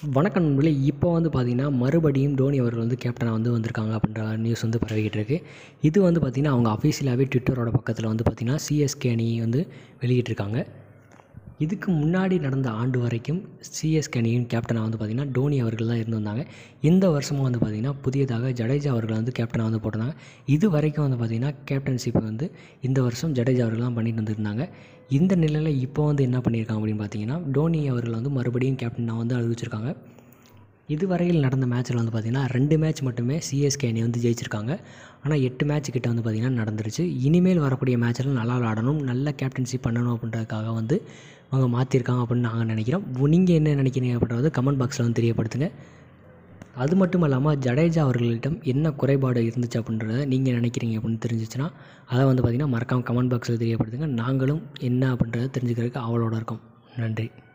வணக்கம் நண்பர்களே இப்போ வந்து பார்த்தீங்கன்னா மறுபடியும் டோனி அவர்கள் வந்து கேப்டனாக வந்து வந்திருக்காங்க அப்படின்ற நியூஸ் வந்து பரவிக்கிட்டு இருக்கு இது வந்து பார்த்திங்கன்னா அவங்க அஃபீஷியலாகவே ட்விட்டரோட பக்கத்தில் வந்து பார்த்திங்கன்னா சிஎஸ்கே அணி வந்து வெளியிட்டிருக்காங்க இதுக்கு முன்னாடி நடந்த ஆண்டு வரைக்கும் சிஎஸ்கே அணியின் கேப்டனாக வந்து பார்த்திங்கன்னா டோனி அவர்கள் தான் இருந்து வந்தாங்க இந்த வருஷமும் வந்து பார்த்திங்கன்னா புதியதாக ஜடேஜா அவர்கள் வந்து கேப்டனாக வந்து போட்டிருந்தாங்க இது வரைக்கும் வந்து பார்த்திங்கன்னா கேப்டன்ஷிப் வந்து இந்த வருஷம் ஜடேஜா அவர்கள் தான் பண்ணிட்டு வந்திருந்தாங்க இந்த நிலையில் இப்போ வந்து என்ன பண்ணியிருக்காங்க அப்படின்னு பார்த்தீங்கன்னா டோனி அவர்கள் வந்து மறுபடியும் கேப்டனாக வந்து அறிவிச்சிருக்காங்க இதுவரையில் நடந்த மேட்ச்சில் வந்து பார்த்திங்கன்னா ரெண்டு மேட்ச் மட்டுமே சிஎஸ்கே அணி வந்து ஜெயிச்சிருக்காங்க ஆனால் எட்டு மேட்ச் கிட்ட வந்து பார்த்திங்கன்னா நடந்துருச்சு இனிமேல் வரக்கூடிய மேட்ச்சில் நல்லா விளாடணும் நல்ல கேப்டன்ஷிப் பண்ணணும் அப்படின்றதுக்காக வந்து அவங்க மாற்றிருக்காங்க அப்படின்னு நாங்கள் நினைக்கிறோம் நீங்கள் என்ன நினைக்கிறீங்க அப்படின்றது கமெண்ட் பாக்ஸில் வந்து தெரியப்படுத்துங்க அது மட்டும் இல்லாமல் ஜடேஜா அவர்களிடம் என்ன குறைபாடு இருந்துச்சு அப்படின்றத நீங்கள் நினைக்கிறீங்க அப்படின்னு தெரிஞ்சிச்சுன்னா அதை வந்து பார்த்திங்கன்னா மறக்காமல் கமெண்ட் பாக்ஸில் தெரியப்படுத்துங்க நாங்களும் என்ன அப்படின்றத தெரிஞ்சுக்கிறதுக்கு அவளோட இருக்கோம் நன்றி